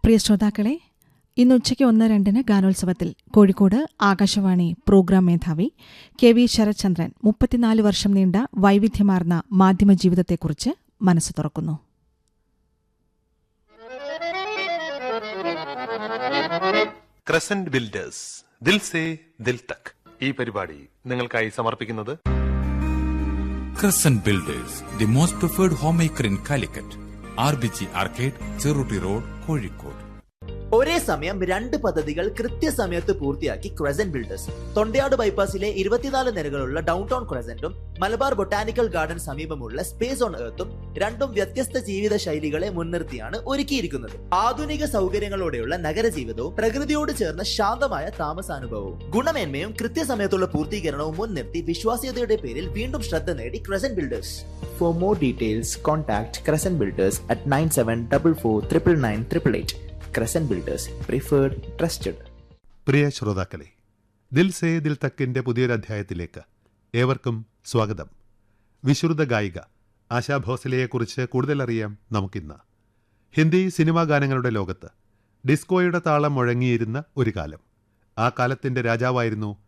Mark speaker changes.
Speaker 1: പ്രിയ ശ്രോതാക്കളെ ഇന്ന് ഉച്ചയ്ക്ക് ഒന്ന് രണ്ടിന് ഗാനോത്സവത്തിൽ കോഴിക്കോട് ആകാശവാണി പ്രോഗ്രാം മേധാവി കെ വി ശരത്ചന്ദ്രൻ മുപ്പത്തിനാല് വർഷം നീണ്ട വൈവിധ്യമാർന്ന മാധ്യമ ജീവിതത്തെക്കുറിച്ച് മനസ്സ് തുറക്കുന്നു
Speaker 2: ക്രസന്റ് ബിൽഡേഴ്സ് ദിൽ സേ ദിൽ തക് ഈ പരിപാടി നിങ്ങൾക്കായി സമർപ്പിക്കുന്നത്
Speaker 3: Crescent Builders, the most preferred homemaker in Calicut. RBG Arcade, Cheruti Road, Kozhikode.
Speaker 4: ഒരേ സമയം രണ്ട് പദ്ധതികൾ കൃത്യസമയത്ത് പൂർത്തിയാക്കി ക്രസന്റ് ബിൽഡേഴ്സ് തൊണ്ടയാട് ബൈപ്പാസിലെ ഇരുപത്തിനാല് നിരകളുള്ള ഡൗൺ ടൗൺ ക്രസന്റും മലബാർ ബൊട്ടാനിക്കൽ ഗാർഡൻ സമീപമുള്ള സ്പേസ് ഓൺ എർത്തും രണ്ടും വ്യത്യസ്ത ജീവിത ശൈലികളെ മുൻനിർത്തിയാണ് ഒരുക്കിയിരിക്കുന്നത് ആധുനിക സൗകര്യങ്ങളോടെയുള്ള നഗരജീവിതവും പ്രകൃതിയോട് ചേർന്ന ശാന്തമായ താമസാനുഭവവും ഗുണമേന്മയും കൃത്യസമയത്തുള്ള പൂർത്തീകരണവും മുൻനിർത്തി വിശ്വാസ്യതയുടെ പേരിൽ വീണ്ടും ശ്രദ്ധ നേടി Crescent Builders for more details contact Crescent Builders at nine seven double four triple nine triple eight Crescent Builders preferred trusted
Speaker 2: പ്രിയ ശ്രോതാക്കളെ ദിൽ സേ ദിൽ തക്കിന്റെ പുതിയൊരു അധ്യായത്തിലേക്ക് ഏവർക്കും സ്വാഗതം വിശ്രുത ഗായിക ആശാ ഭോസലെയെക്കുറിച്ച് കൂടുതൽ അറിയാം നമുക്കിന്ന് ഹിന്ദി സിനിമാ ഗാനങ്ങളുടെ ലോകത്ത് ഡിസ്കോയുടെ താളം മുഴങ്ങിയിരുന്ന ഒരു കാലം ആ കാലത്തിന്റെ രാജാവായിരുന്നു